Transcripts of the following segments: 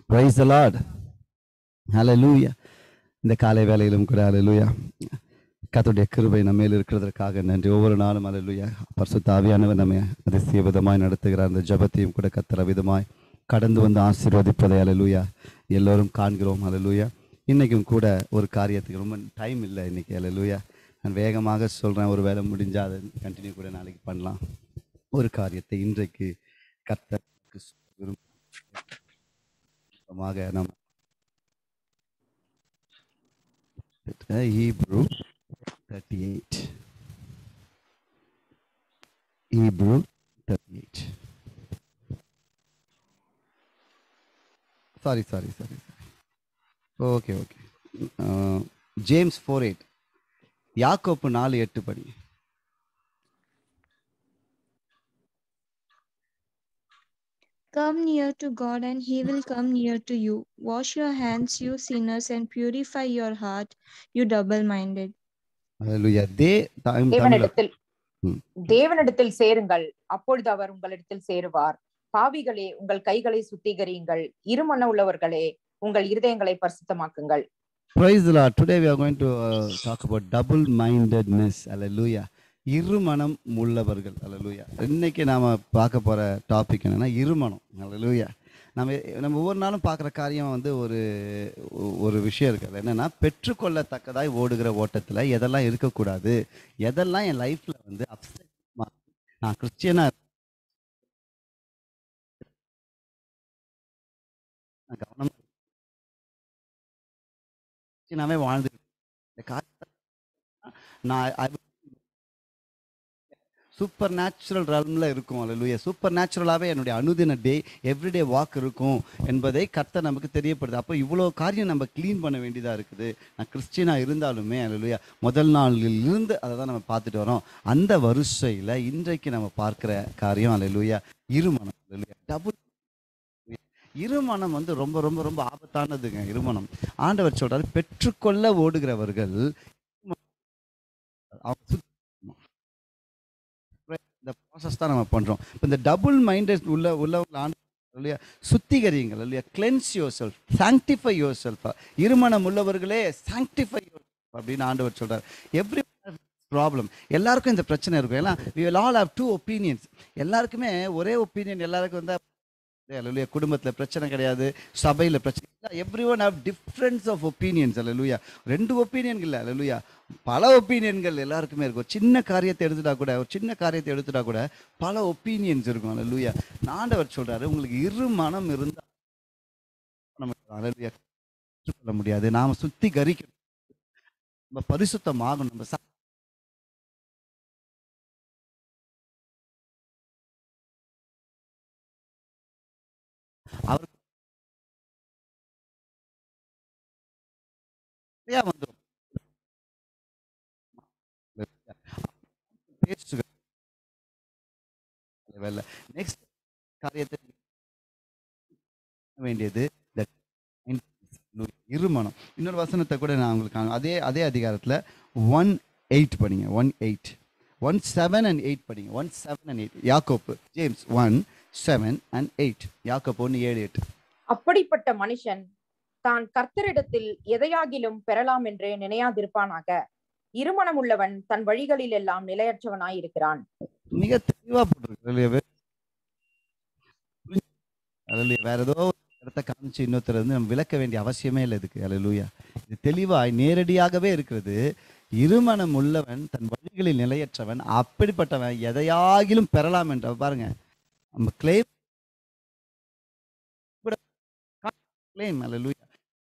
Price the Lord ஹalleluya இந்த காலை வேளையிலும் கூட ஹalleluya கர்த்தருடைய கிருபை நம்ம மேல் இருக்கிறதற்காக நன்றி ஒவ்வொரு நாளும் ஹalleluya பரிசுத்த ஆவியானவர் நம்ம அதிசய விதமாய் நடத்துகிறார் அந்த ஜெபத்தையும் கூட கத்தர விதமாய் கடந்து வந்து ஆசீர்வதிப்பதை ஹalleluya எல்லோரும் காண்கிறோம் ஹalleluya இன்னைக்கும் கூட ஒரு காரியத்துக்கு ரொம்ப டைம் இல்லை இன்னைக்கு ஹalleluya நான் வேகமாக சொல்றேன் ஒரு வேலை முடிஞ்சா அதை கண்டினியூ கூட நாளைக்கு பண்ணலாம் ஒரு காரியத்தை இன்றைக்கு கர்த்தருக்கு விரும்பமாக நம்ம Hebrew 38 Hebrew 38 sorry sorry sorry sorry okay okay uh, James four eight யாக்கோப்பு நாலு எட்டு படி Come near to God, and He will come near to you. Wash your hands, you sinners, and purify your heart, you double minded. Hallelujah. தே தமிழ் தமிழ் தேவனிடத்தில் ம். தேவனிடத்தில் சேருங்கள் அப்பொழுது அவர் உங்களிடத்தில் சேருவார் பாவிகளே உங்கள் கைகளை சுத்திகரியுங்கள் இருமன உள்ளவர்களே உங்கள் இருதயங்களை பரிசுத்தமாக்குங்கள் Praise the Lord. Today we are going to uh, talk about double mindedness. Hallelujah. இருமனம் உள்ளவர்கள் அல்லலுயா இன்னைக்கு நாம பார்க்க போற டாபிக் என்னன்னா இருமனம் அல்லலுயா நம்ம நம்ம ஒவ்வொரு நாளும் பார்க்குற காரியம் வந்து ஒரு ஒரு விஷயம் இருக்குது என்னன்னா பெற்றுக்கொள்ளத்தக்கதாய் ஓடுகிற ஓட்டத்தில் எதெல்லாம் இருக்கக்கூடாது எதெல்லாம் என் லைஃப்ல வந்து அப்செட் நான் கிறிஸ்டியனா நான் கவனம் கிறிஸ்டியனாவே வாழ்ந்து இந்த காரியத்தை நான் சூப்பர் நேச்சுரல் ரல்மில் இருக்கும் அல்லையா சூப்பர் நேச்சுரலாகவே என்னுடைய அனுதின டே எவ்ரிடே வாக் இருக்கும் என்பதை கர்த்தர் நமக்கு தெரியப்படுது அப்போ இவ்வளோ காரியம் நம்ம க்ளீன் பண்ண வேண்டியதாக இருக்குது நான் கிறிஸ்டியனாக இருந்தாலுமே அல்லையா முதல் நாளில் இருந்து அதை தான் நம்ம பார்த்துட்டு வரோம் அந்த வரிசையில் இன்றைக்கு நம்ம பார்க்குற காரியம் அல்லையா இருமனம் அல்லையா டபுள் இருமனம் வந்து ரொம்ப ரொம்ப ரொம்ப ஆபத்தானதுங்க இருமனம் ஆண்டவர் சொல்றாரு பெற்றுக்கொள்ள ஓடுகிறவர்கள் அவங்க சுத்தி- இந்த ப்ராசஸ் தான் நம்ம பண்றோம் இப்போ இந்த டபுள் மைண்டட் உள்ள உள்ளவங்க ஆண்டு இல்லையா சுத்திகரியுங்கள் இல்லையா cleanse yourself sanctify yourself இருமனம் உள்ளவர்களே சாங்டிஃபை யோர் அப்படின்னு ஆண்டவர் சொல்றாரு எவ்ரி ப்ராப்ளம் எல்லாருக்கும் இந்த பிரச்சனை இருக்கும் ஏன்னா we will all have two opinions எல்லாருக்குமே ஒரே ஒப்பீனியன் எல்லாருக்கும் வந்தா அல்லையா குடும்பத்தில் பிரச்சனை கிடையாது சபையில் பிரச்சனை இல்லை everyone have difference of opinions அல்லையா ரெண்டு ஒப்பீனியன்கள் இல்லை அல்லையா பல ஒப்பீனியன்கள் எல்லாருக்குமே இருக்கும் சின்ன காரியத்தை எடுத்துட்டா கூட ஒரு சின்ன காரியத்தை எடுத்துட்டா கூட பல ஒப்பீனியன்ஸ் இருக்கும் அல்லையா ஆண்டவர் சொல்றாரு உங்களுக்கு இரு மனம் இருந்தால் நம்ம அல்லையா சொல்ல முடியாது நாம சுத்தி கரிக்கணும் நம்ம பரிசுத்தமாகணும் நம்ம ச- அவர் சரியா வந்துரும் பேசுக நெக்ஸ்ட் காரியத்தை வேண்டியது the இருமனம் இன்னொரு வசனத்தை கூட நான் உங்களுக்கு காண- அதே அதே அதிகாரத்தில் ஒன் எயிட் படிங்க one eight one seven and eight படிங்க ஒன் செவன் அண்ட் எயிட் யாக்கோப்பு James one seven and eight யாக்கோப்பு ஒன்று ஏழு எட்டு அப்படிப்பட்ட மனுஷன் தான் கர்த்தரிடத்தில் எதையாகிலும் பெறலாம் என்று நினையாதிருப்பானாக இருமனம் உள்ளவன் தன் வழிகளில் எல்லாம் நிலையற்றவனாய் இருக்கிறான் மிக தெளிவா போட்டிருக்கு இல்லையா வே- அல்லேலூயா. வேற ஏதோ ஒரு இடத்த காமிச்சு இன்னொருத்தர் வந்து நம்ம விளக்க வேண்டிய அவசியமே இல்லை இதுக்கு அல்லேலூயா இது தெளிவாய் நேரடியாகவே இருக்கிறது இருமனம் உள்ளவன் தன் வழிகளில் நிலையற்றவன் அப்படிப்பட்டவன் எதையாகிலும் பெறலாம் என்ற பாருங்க நம்ம கிளைம் கிளைம் அல்லேலூயா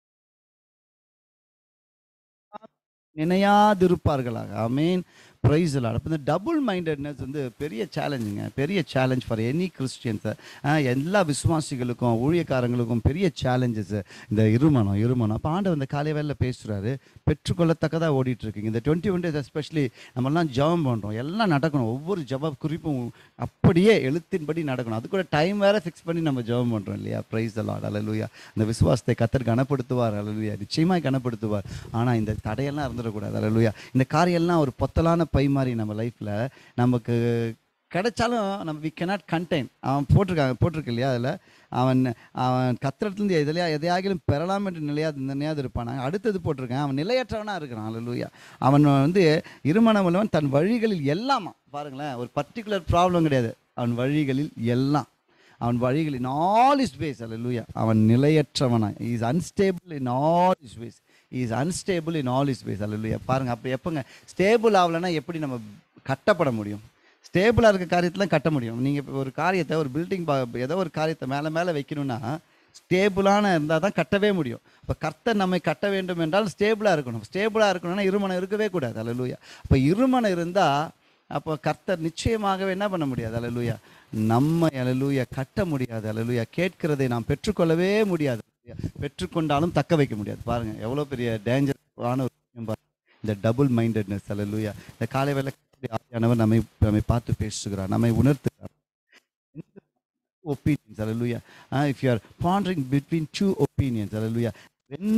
நினையாதிருப்பார்களாக ஆமீன் ப்ரைஸ் எல்லாம் அப்போ இந்த டபுள் மைண்டட்னஸ் வந்து பெரிய சேலஞ்சுங்க பெரிய சேலஞ்ச் ஃபார் எனி கிறிஸ்டியன்ஸை எல்லா விசுவாசிகளுக்கும் ஊழியக்காரங்களுக்கும் பெரிய சேலஞ்சஸ் இந்த இருமனம் இருமனம் அப்போ ஆண்டவர் இந்த காலை வேலையில் பேசுகிறாரு பெற்றுக்கொள்ளத்தக்கதாக ஓடிட்டு இருக்கீங்க இந்த டுவெண்ட்டி ஒன் டேஸ் எஸ்பெஷலி நம்மலாம் ஜெபம் பண்ணுறோம் எல்லாம் நடக்கணும் ஒவ்வொரு ஜெப குறிப்பும் அப்படியே எழுத்தின்படி நடக்கணும் அது கூட டைம் வேற ஃபிக்ஸ் பண்ணி நம்ம ஜெபம் பண்ணுறோம் இல்லையா ப்ரைஸ் லார்ட் அலலுயா இந்த விசுவாசத்தை கத்தர் கனப்படுத்துவார் அலலுயா நிச்சயமாய் கனப்படுத்துவார் ஆனால் இந்த தடையெல்லாம் இருந்துடக்கூடாது அலலுயா இந்த காரியெல்லாம் ஒரு பொத்தலான பை மாதிரி நம்ம லைஃப்பில் நமக்கு கிடைச்சாலும் நம்ம வி cannot கண்டெயின் அவன் போட்டிருக்காங்க போட்டிருக்கு இல்லையா அதில் அவன் அவன் கத்திரத்துலேருந்து எதிலையா எதையாகிலும் பெறலாம் என்று நிலையாது நினையாது இருப்பான் அடுத்தது போட்டிருக்கேன் அவன் நிலையற்றவனாக இருக்கிறான் அல்லூயா அவன் வந்து இருமணம் உள்ளவன் தன் வழிகளில் எல்லாமா பாருங்களேன் ஒரு பர்டிகுலர் ப்ராப்ளம் கிடையாது அவன் வழிகளில் எல்லாம் அவன் வழிகள் இன் ஆல் இஸ் வேஸ் அல்லூயா அவன் நிலையற்றவனா is unstable in all is ways is unstable in all is ways hallelujah பாருங்க அப்போ எப்போங்க ஸ்டேபிள் ஆகலைன்னா எப்படி நம்ம கட்டப்பட முடியும் ஸ்டேபிளாக இருக்க காரியத்தெலாம் கட்ட முடியும் நீங்கள் இப்போ ஒரு காரியத்தை ஒரு பில்டிங் ஏதோ ஒரு காரியத்தை மேலே மேலே வைக்கணும்னா ஸ்டேபிளான இருந்தால் தான் கட்டவே முடியும் இப்போ கர்த்தர் நம்மை கட்ட வேண்டும் என்றால் ஸ்டேபிளாக இருக்கணும் ஸ்டேபிளாக இருக்கணும்னா இருமனம் இருக்கவே கூடாது அல்லூயா அப்போ இருமனம் இருந்தால் அப்போ கர்த்தர் நிச்சயமாகவே என்ன பண்ண முடியாது அல்லூயா நம்ம அலலூயா கட்ட முடியாது அலலூயா கேட்கிறதை நாம் பெற்றுக்கொள்ளவே முடியாது அல்லேலூயா. பெற்றுக்கொண்டாலும் தக்க வைக்க முடியாது பாருங்க எவ்வளோ பெரிய டேஞ்சரான ஒரு விஷயம் பாருங்க இந்த டபுள் மைண்டட்னஸ் அல்லலூயா இந்த காலை வேலை ஆவியானவர் நம்மை நம்மை பார்த்து பேசுகிறார் நம்மை உணர்த்துகிறார் opinions hallelujah if you are pandering between two opinions hallelujah ரெண்டு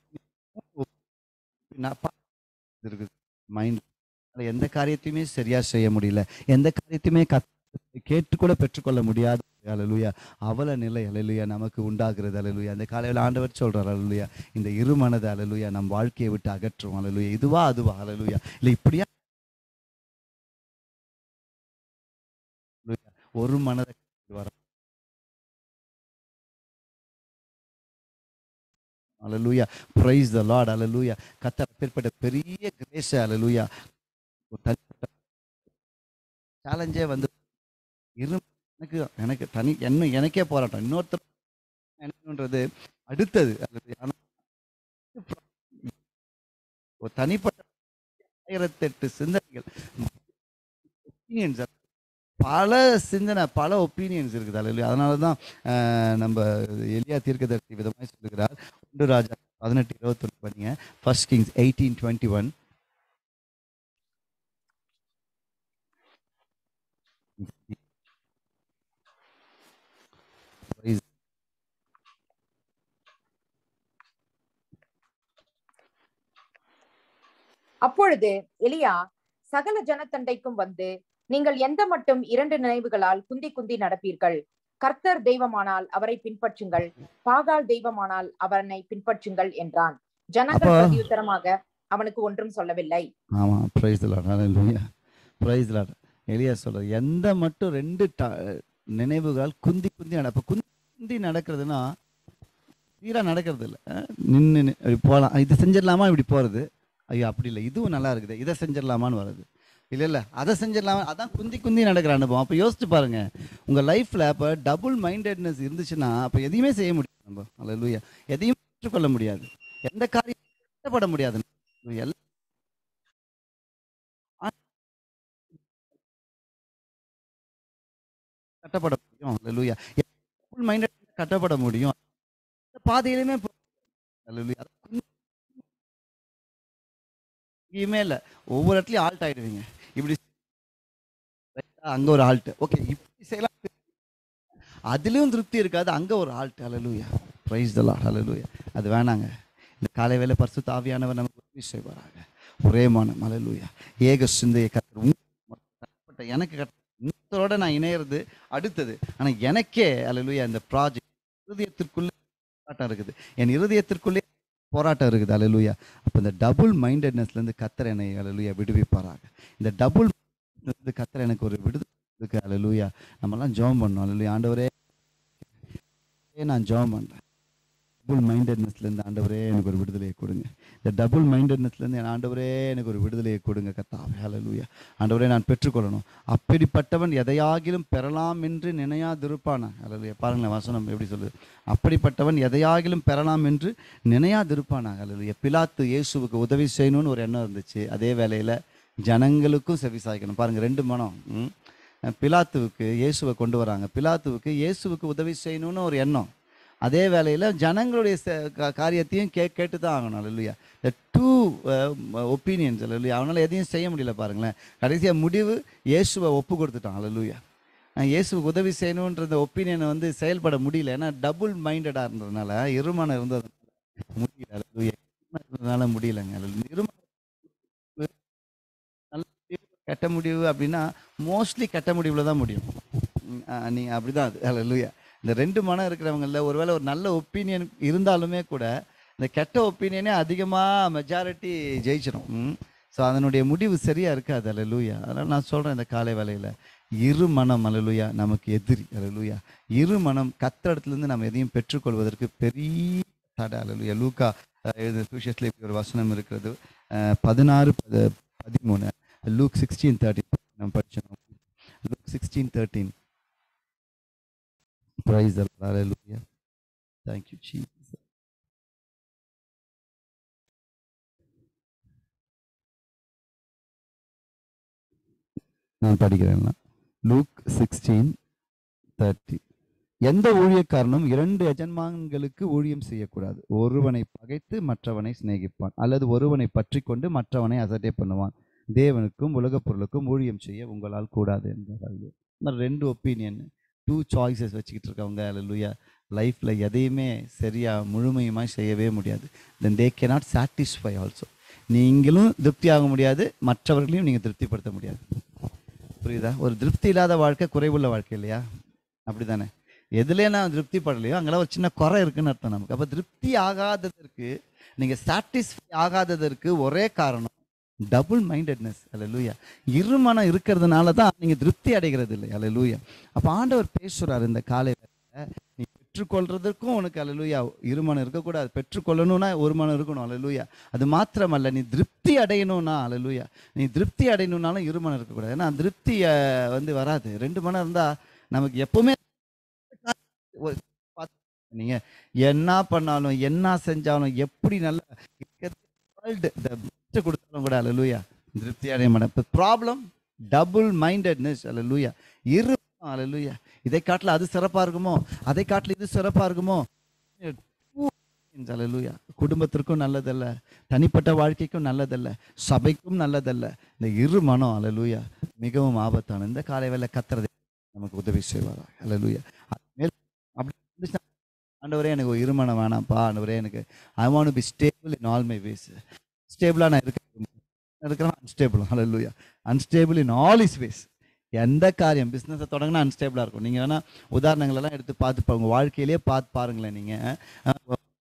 opinion இருக்குது மைண்ட் எந்த காரியத்தையுமே சரியா செய்ய முடியல எந்த காரியத்தையுமே கத் கேட்டு கூட பெற்றுக்கொள்ள முடியாது அலலுயா அவல நிலை அலலுயா நமக்கு உண்டாகிறது அலலுயா அந்த காலையில் ஆண்டவர் சொல்றார் அலலுயா இந்த இருமனது அலலுயா நம் வாழ்க்கையை விட்டு அகற்றும் அலலுயா இதுவா அதுவா அலலுயா இல்லை இப்படியா அல்லேலூயா. ஒரு மனதை வர அலலுயா பிரைஸ் த லார்ட் அலலுயா கத்தர் பேர்பட்ட பெரிய கிரேஸ் அலலுயா ஒரு தனிப்பட்ட சேலஞ்சே வந்து இரு எனக்கு எனக்கு தனி என்ன எனக்கே போராட்டம் இன்னொருத்தர் என்னன்றது அடுத்தது அல்லது ஆனா ஒரு தனிப்பட்ட ஆயிரத்தெட்டு சிந்தனைகள் ஒப்பீனியன்ஸ் பல சிந்தனை பல ஒப்பீனியன்ஸ் இருக்குது அல்ல அதனால தான் அஹ், நம்ம எலியா தீர்க்கதரிசி விதமாக சொல்லுகிறார் ஒன்று ராஜா பதினெட்டு இருபத்தொன்று பண்ணீங்க first Kings eighteen twenty one அப்பொழுது எலியா சகல ஜனத்தண்டைக்கும் வந்து நீங்கள் எந்த மட்டும் இரண்டு நினைவுகளால் குந்தி குந்தி நடப்பீர்கள் கர்த்தர் தெய்வமானால் அவரை பின்பற்றுங்கள் பாகால் தெய்வமானால் அவனை பின்பற்றுங்கள் என்றான் ஜனங்கள் அப்ப- பிரதியுத்தரமாக அவனுக்கு ஒன்றும் சொல்லவில்லை ஆமாம் ப்ரைஸ் லாட் ஹalleluya ப்ரைஸ் லாட் எலியா சொல்றது எந்த மட்டும் ரெண்டு ட- நினைவுகள் குந்தி குந்தி நட அப்போ குந்தி நடக்கிறதுனா சீராக நடக்கிறது இல்லை நின்று இப்படி போகலாம் இது செஞ்சிடலாமா இப்படி போகிறது ஐயோ அப்படி இல்லை இதுவும் நல்லா இருக்குது இதை செஞ்சிடலாமான்னு வருது இல்லை இல்லை அதை செஞ்சிடலாமா அதான் குந்தி குந்தி நடக்கிற அனுபவம் அப்போ யோசிச்சு பாருங்க உங்கள் லைஃப்பில் அப்போ டபுள் மைண்டட்னஸ் இருந்துச்சுன்னா அப்போ எதையுமே செய்ய முடியாது நம்ம அல்ல எதையும் பெற்றுக்கொள்ள முடியாது எந்த காரியம் கஷ்டப்பட முடியாது எல்லாம் கட்டப்பட முடியும் அல்லேலூயா ஃபுல் மைண்டட் கட்டப்பட முடியும் அந்த பாதையிலுமே போ- அல்லேலூயா அது எங்கேயுமே இல்லை ஒவ்வொரு இடத்துலையும் ஆல்ட் ஆயிடுவீங்க இப்படி அங்க ஒரு ஆல்ட் ஓகே இப்படி செய்யலாம் அதுலயும் திருப்தி இருக்காது அங்க ஒரு ஆல்ட் hallelujah praise the Lord hallelujah அது வேணாங்க இந்த காலை வேலை பரிசுத்த ஆவியானவர் நமக்கு உதவி செய்வாராக ஒரே மனம் அலலூயா ஏக சிந்தையை கத்தர் தனிப்பட்ட எனக்கு கத்த இன்னொருத்தரோட நான் இணையிறது அடுத்தது ஆனா எனக்கே அலலூயா இந்த ப்ராஜெக்ட் இருதயத்திற்குள்ளே போராட்டம் இருக்குது என் இருதயத்திற்குள்ளே போராட்டம் இருக்குது அலலூயா அப்போ இந்த டபுள் மைண்டட்னஸ்லேருந்து கத்தர் என்னை அலலூயா விடுவிப்பாராக இந்த டபுள் இருந்து கத்தர் எனக்கு ஒரு விடுதலை இருக்கு அலலூயா நம்மலாம் ஜெபம் பண்ணோம் அலலூயா ஆண்டவரே நான் ஜெபம் பண்ணுறேன் டபுள் மைண்டட்னஸ்லேருந்து ஆண்டவரே எனக்கு ஒரு விடுதலையை கொடுங்க இந்த டபுள் மைண்டட்னஸ்லேருந்து என் ஆண்டவரே எனக்கு ஒரு விடுதலையை கொடுங்க கத்தாவே ஹalleluya ஆண்டவரே நான் பெற்றுக்கொள்ளணும் அப்படிப்பட்டவன் எதையாகிலும் பெறலாம் என்று நினையாதிருப்பானா ஹalleluya பாருங்களேன் வசனம் எப்படி சொல்லுது அப்படிப்பட்டவன் எதையாகிலும் பெறலாம் என்று நினையாதிருப்பானா ஹalleluya பிலாத்து இயேசுவுக்கு உதவி செய்யணும்னு ஒரு எண்ணம் இருந்துச்சு அதே வேளையில் ஜனங்களுக்கும் செவி சாய்க்கணும் பாருங்க ரெண்டு மனம் ம். பிலாத்துவுக்கு இயேசுவை கொண்டு வராங்க பிலாத்துவுக்கு இயேசுவுக்கு உதவி செய்யணும்னு ஒரு எண்ணம் அதே வேளையில் ஜனங்களுடைய செ- கா- காரியத்தையும் கே கேட்டு தான் ஆகணும் இல்லையா இந்த டூ ஒப்பீனியன்ஸ் இல்லையா அவனால் எதையும் செய்ய முடியல பாருங்களேன் கடைசியாக முடிவு இயேசுவை ஒப்பு கொடுத்துட்டான் அல்லூயா இயேசுவுக்கு உதவி செய்யணுன்ற ஒப்பீனியனை வந்து செயல்பட முடியல ஏன்னா டபுள் மைண்டடாக இருந்ததுனால இருமனம் இருந்தது முடியல அல்லேலூயா. இருமனம் இருந்ததுனால முடியலங்க அல்லேலூயா. இருமனம் நல்ல முடிவு, கெட்ட முடிவு அப்படின்னா மோஸ்ட்லி கெட்ட முடிவில் தான் முடியும் ம், ஆ, நீ அப்படிதான் அது அல்லேலூயா இந்த ரெண்டு மனம் இருக்கிறவங்கள ஒருவேளை ஒரு நல்ல ஒப்பீனியன் இருந்தாலுமே கூட இந்த கெட்ட ஒப்பீனியனே அதிகமாக மெஜாரிட்டி ஜெயிச்சிடும் ஸோ அதனுடைய முடிவு சரியாக இருக்காது அல்லூயா அதனால் நான் சொல்கிறேன் இந்த காலை வேலையில் இரு மனம் அல்லலுயா நமக்கு எதிரி அல்லலுயா இரு மனம் கத்தடத்துலேருந்து நம்ம எதையும் பெற்றுக்கொள்வதற்கு பெரிய தடை அல்லலுயா லூக்கா அஹ், எழுதின சுவிசேஷத்தில் இப்படி ஒரு வசனம் இருக்கிறது அஹ், பதினாறு பத- பதிமூணு லூக் சிக்ஸ்டீன் தேர்ட்டின் நம்ம படிச்சோம் Luke sixteen thirteen praise hallelujah thank you Jesus நான் படிக்கிறேன் லூக் சிக்ஸ்டீன் தேர்ட்டி எந்த ஊழியக்காரனும் இரண்டு எஜன்மான்களுக்கு ஊழியம் செய்யக்கூடாது ஒருவனை பகைத்து மற்றவனை சிநேகிப்பான் அல்லது ஒருவனை பற்றி கொண்டு மற்றவனை அசட்டை பண்ணுவான் தேவனுக்கும் உலகப் பொருளுக்கும் ஊழியம் செய்ய உங்களால் கூடாது என்றார்கள் நான் ரெண்டு ஒப்பீனியன் டூ சாய்ஸஸ் வச்சுக்கிட்டு இருக்கவங்க அல்லா லைஃப்பில் எதையுமே சரியாக முழுமையுமாக செய்யவே முடியாது then they cannot satisfy also நீங்களும் திருப்தி ஆக முடியாது மற்றவர்களையும் நீங்கள் திருப்திப்படுத்த முடியாது புரியுதா ஒரு திருப்தி இல்லாத வாழ்க்கை குறைவுள்ள வாழ்க்கை இல்லையா அப்படிதானே எதுலேயே நான் திருப்தி படலையோ அங்கெல்லாம் ஒரு சின்ன குறை இருக்குன்னு அர்த்தம் நமக்கு அப்போ திருப்தி ஆகாததற்கு நீங்கள் சாட்டிஸ்ஃபை ஆகாததற்கு ஒரே காரணம் டபுள் மைண்டட்னஸ் அல்ல லூயா இருமனம் இருக்கிறதுனால தான் நீங்கள் திருப்தி அடைகிறது இல்லை அல்ல லூயா அப்போ ஆண்டவர் பேசுகிறார் இந்த காலை வேளையில, நீ பெற்றுக்கொள்றதுக்கும் உனக்கு அல்லலூயா இருமனம் இருக்கக்கூடாது பெற்றுக்கொள்ளணும்னா ஒரு மனம் இருக்கணும் அல்லலூயா அது மாத்திரமல்ல நீ திருப்தி அடையணும்னா அல்லலூயா நீ திருப்தி அடையணும்னாலும் இருமனம் இருக்கக்கூடாது ஏன்னா திருப்தி அஹ், வந்து வராது ரெண்டு மனம் இருந்தால் நமக்கு எப்பவுமே ஒரு பார்த்து- நீங்க என்ன பண்ணாலும் என்ன செஞ்சாலும் எப்படி நல்ல வேர்ல்டு பெஸ்ட் கொடுத்தாலும் கூட அல்லலூயா திருப்தி அடைய மாட்டேன் ப்ராப்ளம் டபுள் மைண்டட்னஸ் அல்லலூயா இரு அல்லலூயா இதை காட்டில் அது சிறப்பா இருக்குமோ அதை காட்டில் இது சிறப்பா இருக்குமோ அல்லலூயா குடும்பத்திற்கும் நல்லதல்ல தனிப்பட்ட வாழ்க்கைக்கும் நல்லதல்ல சபைக்கும் நல்லதல்ல இந்த இரு மனம் அல்லலூயா மிகவும் ஆபத்தான இந்த காலை வேலை கத்துறது நமக்கு உதவி செய்வாரா அல்லலூயா மேல் அப்படி இருந்துச்சுன்னா, ஆண்டவரே எனக்கு ஒரு இருமனம் வேணாம்ப்பா ஆண்டவரே எனக்கு I want be stable in all my ways ஸ்டேபிளாக நான் இருக்க இருக்கிறேன் unstable hallelujah unstable in all is ways எந்த காரியம் பிஸ்னஸை தொடங்கினா அன்ஸ்டேபிளாக இருக்கும் நீங்கள் வேணால் உதாரணங்களெல்லாம் எடுத்து பார்த்து பா- உங்க வாழ்க்கையிலேயே பார்த்து பாருங்களேன் நீங்கள்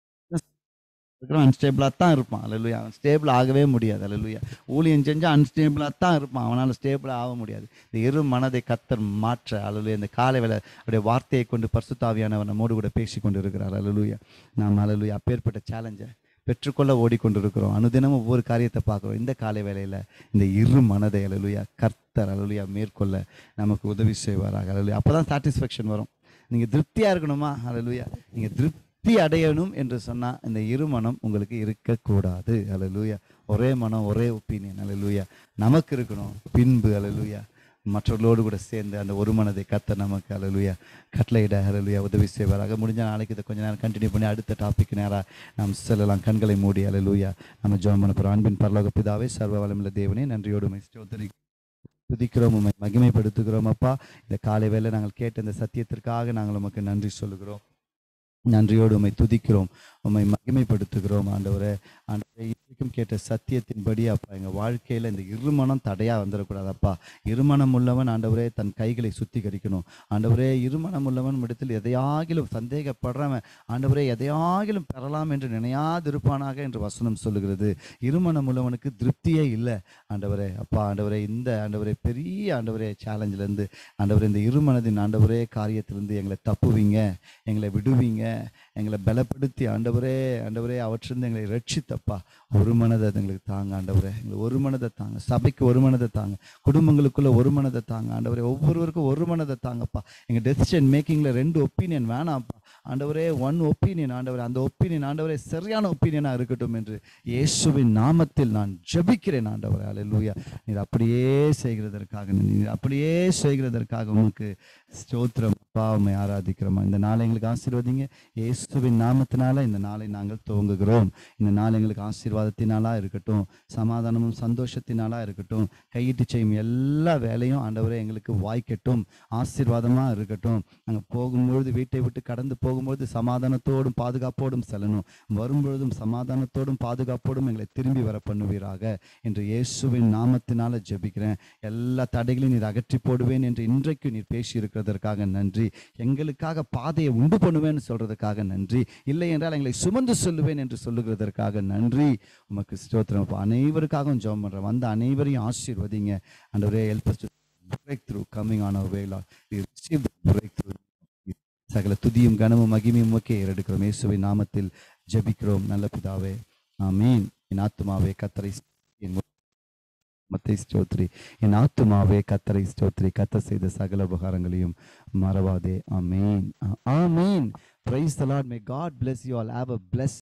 இருக்கிறவன் அன்ஸ்டேபிளாக தான் இருப்பான் அல்லலுயா அவன் ஸ்டேபிள் ஆகவே முடியாது அல்லலுயா ஊழியம் செஞ்சால் அன்ஸ்டேபிளாக தான் இருப்பான் அவனால் ஸ்டேபிளாக ஆக முடியாது இந்த இரு மனதை கத்தர் மாற்ற அல்லலுயா இந்த காலை வேலை அவருடைய வார்த்தையை கொண்டு பரிசுத்தாவியானவர் நம்மோடு கூட பேசி கொண்டு இருக்கிறார் அல்லலுயா நாம் அல்லலுயா அப்பேற்பட்ட சேலஞ்சை பெற்றுக்கொள்ள ஓடிக்கொண்டிருக்கிறோம் அனுதினமும் ஒவ்வொரு காரியத்தை பார்க்குறோம் இந்த காலை வேளையில் இந்த இரு மனதை அலலுயா கர்த்தர் அலலுயா மேற்கொள்ள நமக்கு உதவி செய்வாராக அலலுயா அப்போ தான் சாட்டிஸ்ஃபேக்ஷன் வரும் நீங்கள் திருப்தியாக இருக்கணுமா அலலுயா நீங்கள் திருப்தி அடையணும் என்று சொன்னால் இந்த இரு மனம் உங்களுக்கு இருக்கக்கூடாது அலலுயா ஒரே மனம் ஒரே ஒப்பீனியன் அலலுயா நமக்கு இருக்கணும் பின்பு அலலுயா மற்றவர்களோடு கூட சேர்ந்து அந்த ஒரு மனதை கத்த நமக்கு அலலுயா கட்டளையிட அலலுயா உதவி செய்வாராக முடிஞ்ச நாளைக்கு இதை கொஞ்ச நேரம் கண்டினியூ பண்ணி அடுத்த டாபிக் நேராக நாம் செல்லலாம் கண்களை மூடி அலலுயா நம்ம ஜோம் பண்ண போகிறோம் அன்பின் பரலோக பிதாவே சர்வ வளமுள்ள தேவனே நன்றியோடு உம்மை ஸ்தோத்திரி துதிக்கிறோம் உண்மை மகிமைப்படுத்துகிறோம் அப்பா இந்த காலை வேளை நாங்கள் கேட்ட இந்த சத்தியத்திற்காக நாங்கள் உமக்கு நன்றி சொல்லுகிறோம் நன்றியோடு உம்மை துதிக்கிறோம் உம்மை மகிமைப்படுத்துகிறோம் ஆண்டவரே ஆண்டவரே இதுவரைக்கும் கேட்ட சத்தியத்தின்படி அப்பா எங்கள் வாழ்க்கையில் இந்த இருமனம் தடையாக வந்துடக்கூடாது அப்பா இருமனம் உள்ளவன் ஆண்டவரே தன் கைகளை சுத்திகரிக்கணும் ஆண்டவரே இருமனம் உள்ளவன் இடத்தில் எதையாகிலும் சந்தேகப்படுறவன் ஆண்டவரே எதையாகிலும் பெறலாம் என்று நினையாதிருப்பானாக என்று வசனம் சொல்லுகிறது இருமனம் உள்ளவனுக்கு திருப்தியே இல்லை ஆண்டவரே அப்பா ஆண்டவரே இந்த ஆண்டவரே பெரிய ஆண்டவரே சேலஞ்சிலேருந்து ஆண்டவரே இந்த இருமனதின் ஆண்டவரே காரியத்திலிருந்து எங்களை தப்புவீங்க எங்களை விடுவீங்க எங்களை பலப்படுத்தி ஆண்டவரே ஆண்டவரே அவற்றிலிருந்து எங்களை ரட்சித்தப்பா ஒரு மனதை எங்களுக்கு தாங்க ஆண்டவரே எங்களுக்கு ஒரு மனதை தாங்க சபைக்கு ஒரு மனதை தாங்க குடும்பங்களுக்குள்ள ஒரு மனதை தாங்க ஆண்டவரே ஒவ்வொருவருக்கும் ஒரு மனதை தாங்கப்பா எங்கள் டெசிஷன் மேக்கிங்கில் ரெண்டு ஒப்பீனியன் வேணாம்ப்பா ஆண்டவரே ஒன் ஒப்பீனியன் ஆண்டவரே அந்த ஒப்பீனியன் ஆண்டவரே சரியான ஒப்பீனியனாக இருக்கட்டும் என்று இயேசுவின் நாமத்தில் நான் ஜெபிக்கிறேன் ஆண்டவரே அல்லேலூயா நீர் அப்படியே செய்கிறதற்காக நீர் அப்படியே செய்கிறதற்காக உமக்கு ஸ்தோத்திரம் அப்பா உம்மை ஆராதிக்கிறோம் இந்த நாளை எங்களுக்கு ஆசீர்வதிங்க இயேசுவின் நாமத்தினால இந்த நாளை நாங்கள் துவங்குகிறோம் இந்த நாள் எங்களுக்கு ஆசீர்வாதத்தினாலா இருக்கட்டும் சமாதானமும் சந்தோஷத்தினாலா இருக்கட்டும் கையிட்டு செய்யும் எல்லா வேலையும் ஆண்டவரே எங்களுக்கு வாய்க்கட்டும் ஆசீர்வாதமா இருக்கட்டும் நாங்கள் போகும்பொழுது வீட்டை விட்டு கடந்து போகும்பொழுது சமாதானத்தோடும் பாதுகாப்போடும் செல்லணும் வரும்பொழுதும் சமாதானத்தோடும் பாதுகாப்போடும் எங்களை திரும்பி வர பண்ணுவீராக என்று இயேசுவின் நாமத்தினால ஜெபிக்கிறேன் எல்லா தடைகளையும் நீர் அகற்றி போடுவேன் என்று இன்றைக்கு நீர் பேசி இருக்கிறதற்காக நன்றி நன்றி எங்களுக்காக பாதையை உண்டு பண்ணுவேன்னு சொல்றதுக்காக நன்றி இல்லை என்றால் எங்களை சுமந்து சொல்லுவேன் என்று சொல்லுகிறதற்காக நன்றி உமக்கு ஸ்தோத்திரம் அப்பா. அனைவருக்காகவும் ஜெபம் பண்றேன் வந்த அனைவரையும் ஆசீர்வதிங்க ஆண்டவரே help us to break through coming on our way Lord we receive the breakthrough சகல துதியும் கனமும் மகிமையும் உமக்கே ஏறெடுக்கிறோம் இயேசுவின் நாமத்தில் ஜெபிக்கிறோம் நல்ல பிதாவே ஆமீன் என் ஆத்துமாவே கத்தரை என் மத்தை ஸ்தோத்ரி என் ஆத்துமாவே கத்தரை ஸ்தோத்ரி கத்த செய்த சகல உபகாரங்களையும் மறவாதே ஆமீன் ஆமீன் praise the lord may god bless you all have a blessed